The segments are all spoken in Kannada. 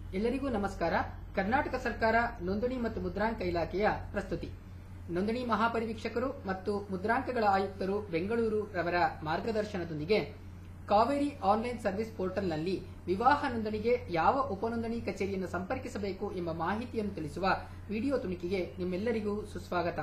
ಎಲ್ಲರಿಗೂ ನಮಸ್ಕಾರ ಕರ್ನಾಟಕ ಸರ್ಕಾರ ನೋಂದಣಿ ಮತ್ತು ಮುದ್ರಾಂಕ ಇಲಾಖೆಯ ಪ್ರಸ್ತುತಿ ನೋಂದಣಿ ಮಹಾಪರಿವೀಕ್ಷಕರು ಮತ್ತು ಮುದ್ರಾಂಕಗಳ ಆಯುಕ್ತರು ಬೆಂಗಳೂರು ರವರ ಮಾರ್ಗದರ್ಶನದೊಂದಿಗೆ ಕಾವೇರಿ ಆನ್ಲೈನ್ ಸರ್ವಿಸ್ ಪೋರ್ಟಲ್ನಲ್ಲಿ ವಿವಾಹ ನೋಂದಣಿಗೆ ಯಾವ ಉಪನೋಂದಣಿ ಕಚೇರಿಯನ್ನು ಸಂಪರ್ಕಿಸಬೇಕು ಎಂಬ ಮಾಹಿತಿಯನ್ನು ತಿಳಿಸುವ ವಿಡಿಯೋ ತುಣುಕಿಗೆ ನಿಮ್ಮೆಲ್ಲರಿಗೂ ಸುಸ್ವಾಗತ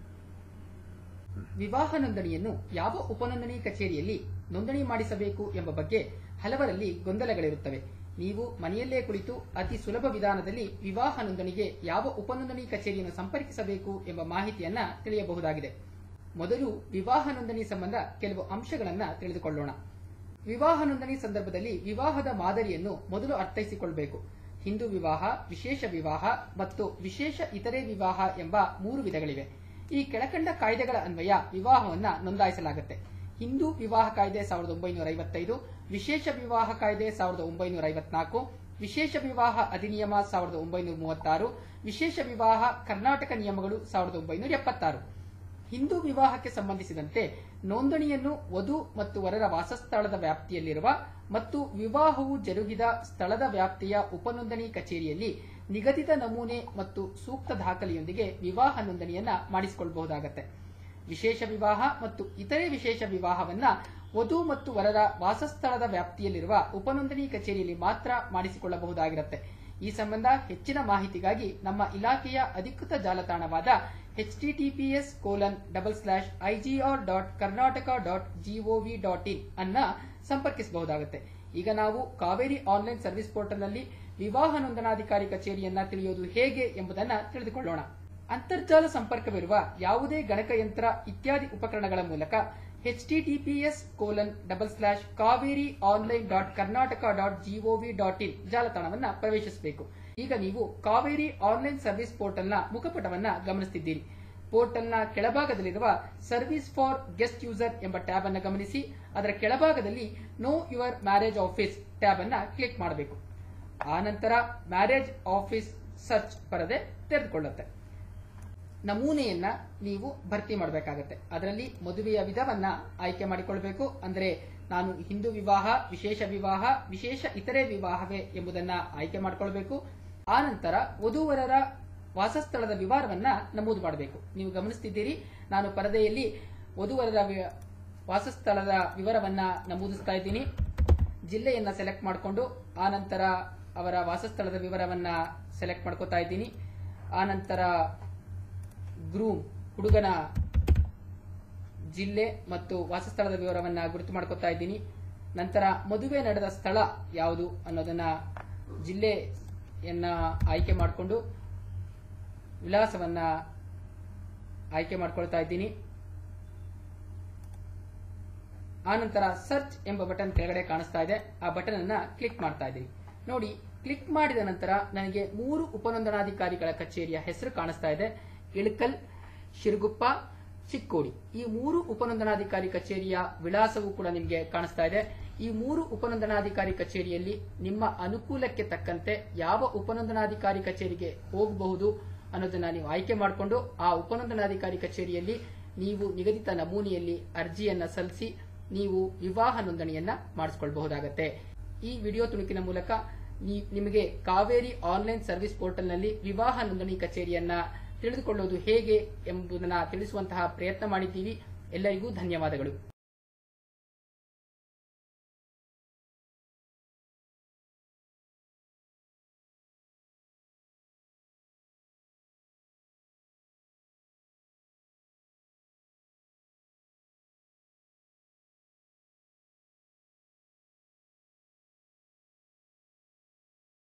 ವಿವಾಹ ನೋಂದಣಿಯನ್ನು ಯಾವ ಉಪನೋಂದಣಿ ಕಚೇರಿಯಲ್ಲಿ ನೋಂದಣಿ ಮಾಡಿಸಬೇಕು ಎಂಬ ಬಗ್ಗೆ ಹಲವರಲ್ಲಿ ಗೊಂದಲಗಳಿರುತ್ತವೆ ನೀವು ಮನೆಯಲ್ಲೇ ಕುಳಿತು ಅತಿ ಸುಲಭ ವಿಧಾನದಲ್ಲಿ ವಿವಾಹ ನೋಂದಣಿಗೆ ಯಾವ ಉಪನೋಂದಣಿ ಕಚೇರಿಯನ್ನು ಸಂಪರ್ಕಿಸಬೇಕು ಎಂಬ ಮಾಹಿತಿಯನ್ನ ತಿಳಿಯಬಹುದಾಗಿದೆ ಮೊದಲು ವಿವಾಹ ನೋಂದಣಿ ಸಂಬಂಧ ಕೆಲವು ಅಂಶಗಳನ್ನ ತಿಳಿದುಕೊಳ್ಳೋಣ ವಿವಾಹ ನೋಂದಣಿ ಸಂದರ್ಭದಲ್ಲಿ ವಿವಾಹದ ಮಾದರಿಯನ್ನು ಮೊದಲು ಅರ್ಥೈಸಿಕೊಳ್ಳಬೇಕು ಹಿಂದೂ ವಿವಾಹ ವಿಶೇಷ ವಿವಾಹ ಮತ್ತು ವಿಶೇಷ ಇತರೆ ವಿವಾಹ ಎಂಬ ಮೂರು ವಿಧಗಳಿವೆ ಈ ಕೆಳಕಂಡ ಕಾಯ್ದೆಗಳ ಅನ್ವಯ ವಿವಾಹವನ್ನ ನೋಂದಾಯಿಸಲಾಗುತ್ತೆ ಹಿಂದೂ ವಿವಾಹ ಕಾಯ್ದೆ ಸಾವಿರದ ಒಂಬೈನೂರ ಐವತ್ತೈದು ವಿಶೇಷ ವಿವಾಹ ಕಾಯ್ದೆ ಸಾವಿರದ ಒಂಬೈನೂರ ಐವತ್ನಾಲ್ಕು ವಿಶೇಷ ವಿವಾಹ ಅಧಿನಿಯಮ ಸಾವಿರದ ಒಂಬೈನೂರ ಮೂವತ್ತಾರು ವಿಶೇಷ ವಿವಾಹ ಕರ್ನಾಟಕ ನಿಯಮಗಳು ಸಾವಿರದ ಒಂಬೈನೂರ ಎಪ್ಪತ್ತಾರು ಹಿಂದೂ ವಿವಾಹಕ್ಕೆ ಸಂಬಂಧಿಸಿದಂತೆ ನೋಂದಣಿಯನ್ನು ವಧು ಮತ್ತು ವರರ ವಾಸಸ್ಥಳದ ವ್ಯಾಪ್ತಿಯಲ್ಲಿರುವ ಮತ್ತು ವಿವಾಹವು ಜರುಗಿದ ಸ್ಥಳದ ವ್ಯಾಪ್ತಿಯ ಉಪನೋಂದಣಿ ಕಚೇರಿಯಲ್ಲಿ ನಿಗದಿತ ನಮೂನೆ ಮತ್ತು ಸೂಕ್ತ ದಾಖಲೆಯೊಂದಿಗೆ ವಿವಾಹ ನೋಂದಣಿಯನ್ನ ಮಾಡಿಸಿಕೊಳ್ಳಬಹುದಾಗತ್ತೆ ವಿಶೇಷ ವಿವಾಹ ಮತ್ತು ಇತರೆ ವಿಶೇಷ ವಿವಾಹವನ್ನ ವಧು ಮತ್ತು ವರರ ವಾಸಸ್ಥಳದ ವ್ಯಾಪ್ತಿಯಲ್ಲಿರುವ ಉಪನೋಂದಣಿ ಕಚೇರಿಯಲ್ಲಿ ಮಾತ್ರ ಮಾಡಿಸಿಕೊಳ್ಳಬಹುದಾಗಿರುತ್ತೆ ಈ ಸಂಬಂಧ ಹೆಚ್ಚಿನ ಮಾಹಿತಿಗಾಗಿ ನಮ್ಮ ಇಲಾಖೆಯ ಅಧಿಕೃತ ಜಾಲತಾಣವಾದ H TTPS colon double slash IGR dot Karnataka dot GOV dot in ಅನ್ನ ಸಂಪರ್ಕಿಸಬಹುದಾಗುತ್ತೆ ಈಗ ನಾವು ಕಾವೇರಿ ಆನ್ಲೈನ್ ಸರ್ವಿಸ್ ಪೋರ್ಟಲ್ನಲ್ಲಿ ವಿವಾಹ ನೋಂದಣಾಧಿಕಾರಿ ಕಚೇರಿಯನ್ನ ತಿಳಿಯೋದು ಹೇಗೆ ಎಂಬುದನ್ನ ತಿಳಿದುಕೊಳ್ಳೋಣ ಅಂತರ್ಜಾಲ ಸಂಪರ್ಕವಿರುವ ಯಾವುದೇ ಗಣಕಯಂತ್ರ ಇತ್ಯಾದಿ ಉಪಕರಣಗಳ ಮೂಲಕ HTTPS colon double slash Kaveri online dot Karnataka dot GOV dot in ಜಾಲತಾಣವನ್ನ ಪ್ರವೇಶಿಸಬೇಕು ಈಗ ನೀವು ಕಾವೇರಿ ಆನ್ಲೈನ್ ಸರ್ವಿಸ್ ಪೋರ್ಟಲ್ನ ಮುಖಪಟವನ್ನ ಗಮನಿಸುತ್ತಿದ್ದೀರಿ ಪೋರ್ಟಲ್ನ ಕೆಳಭಾಗದಲ್ಲಿರುವ ಸರ್ವಿಸ್ ಫಾರ್ ಗೆಸ್ಟ್ ಯೂಸರ್ ಎಂಬ ಟ್ಯಾಬ್ ಅನ್ನು ಗಮನಿಸಿ ಅದರ ಕೆಳಭಾಗದಲ್ಲಿ know your marriage office tab ಅನ್ನ ಕ್ಲಿಕ್ ಮಾಡಬೇಕು ಆ ನಂತರ ಮ್ಯಾರೇಜ್ ಆಫೀಸ್ ಸರ್ಚ್ ಪರದೆ ತೆರೆದುಕೊಳ್ಳುತ್ತೆ ನಮೂನೆಯನ್ನ ನೀವು ಭರ್ತಿ ಮಾಡಬೇಕಾಗತ್ತೆ ಅದರಲ್ಲಿ ಮದುವೆಯ ವಿಧವನ್ನ ಆಯ್ಕೆ ಮಾಡಿಕೊಳ್ಬೇಕು ಅಂದ್ರೆ ನಾನು ಹಿಂದೂ ವಿವಾಹ ವಿಶೇಷ ವಿವಾಹ ವಿಶೇಷ ಇತರೆ ವಿವಾಹವೇ ಎಂಬುದನ್ನ ಆಯ್ಕೆ ಮಾಡಿಕೊಳ್ಬೇಕು ಆ ನಂತರ ವಧುವರರ ವಾಸಸ್ಥಳದ ವಿವರವನ್ನ ನಮೂದು ಮಾಡಬೇಕು ನೀವು ಗಮನಿಸ್ತಿದ್ದೀರಿ ನಾನು ಪರದೆಯಲ್ಲಿ ವಧುವರರ ವಿ- ವಾಸಸ್ಥಳದ ವಿವರವನ್ನ ನಮೂದಿಸ್ತಾ ಇದ್ದೀನಿ ಜಿಲ್ಲೆಯನ್ನ ಸೆಲೆಕ್ಟ್ ಮಾಡಿಕೊಂಡು ಆ ನಂತರ ಅವರ ವಾಸಸ್ಥಳದ ವಿವರವನ್ನ ಸೆಲೆಕ್ಟ್ ಮಾಡ್ಕೋತಾ ಇದ್ದೀನಿ ಆ ನಂತರ ಗ್ರೂಮ್ ಹುಡುಗನ ಜಿಲ್ಲೆ ಮತ್ತು ವಾಸಸ್ಥಳದ ವಿವರವನ್ನ ಗುರುತು ಮಾಡ್ಕೋತಾ ಇದ್ದೀನಿ ನಂತರ ಮದುವೆ ನಡೆದ ಸ್ಥಳ ಯಾವುದು ಅನ್ನೋದನ್ನ ಜಿಲ್ಲೆಯನ್ನ ಆಯ್ಕೆ ಮಾಡಿಕೊಂಡು ವಿಳಾಸವನ್ನ ಆಯ್ಕೆ ಮಾಡ್ಕೊಳ್ತಾ ಇದ್ದೀನಿ ಆನಂತರ ಸರ್ಚ್ ಎಂಬ ಬಟನ್ ಕೆಳಗಡೆ ಕಾಣಿಸ್ತಾ ಇದೆ ಆ ಬಟನ್ ಅನ್ನ ಕ್ಲಿಕ್ ಮಾಡ್ತಾ ಇದ್ದೀನಿ ನೋಡಿ ಕ್ಲಿಕ್ ಮಾಡಿದ ನಂತರ ನನಗೆ ಮೂರು ಉಪನೋಂದಣಾಧಿಕಾರಿಗಳ ಕಚೇರಿಯ ಹೆಸರು ಕಾಣಿಸ್ತಾ ಇದೆ ಇಳಕಲ್ ಶಿರಗುಪ್ಪ ಚಿಕ್ಕೋಡಿ ಈ ಮೂರು ಉಪನೋಂದಣಾಧಿಕಾರಿ ಕಚೇರಿಯ ವಿಳಾಸವೂ ಕೂಡ ನಿಮಗೆ ಕಾಣಿಸ್ತಾ ಇದೆ ಈ ಮೂರು ಉಪನೋಂದಣಾಧಿಕಾರಿ ಕಚೇರಿಯಲ್ಲಿ ನಿಮ್ಮ ಅನುಕೂಲಕ್ಕೆ ತಕ್ಕಂತೆ ಯಾವ ಉಪನೋಂದಣಾಧಿಕಾರಿ ಕಚೇರಿಗೆ ಹೋಗಬಹುದು ಅನ್ನೋದನ್ನ ನೀವು ಆಯ್ಕೆ ಮಾಡಿಕೊಂಡು ಆ ಉಪನೋಂದಣಾಧಿಕಾರಿ ಕಚೇರಿಯಲ್ಲಿ ನೀವು ನಿಗದಿತ ನಮೂನೆಯಲ್ಲಿ ಅರ್ಜಿಯನ್ನ ಸಲ್ಲಿಸಿ ನೀವು ವಿವಾಹ ನೋಂದಣಿಯನ್ನ ಮಾಡಿಸಿಕೊಳ್ಳಬಹುದಾಗತ್ತೆ ಈ ವಿಡಿಯೋ ತುಣುಕಿನ ಮೂಲಕ ನೀ- ನಿಮಗೆ ಕಾವೇರಿ ಆನ್ಲೈನ್ ಸರ್ವಿಸ್ ಪೋರ್ಟಲ್ನಲ್ಲಿ ವಿವಾಹ ನೋಂದಣಿ ಕಚೇರಿಯನ್ನ ತಿಳಿದುಕೊಳ್ಳುವುದು ಹೇಗೆ ಎಂಬುದನ್ನ ತಿಳಿಸುವಂತಹ ಪ್ರಯತ್ನ ಮಾಡಿದ್ದೀವಿ ಎಲ್ಲರಿಗೂ ಧನ್ಯವಾದಗಳು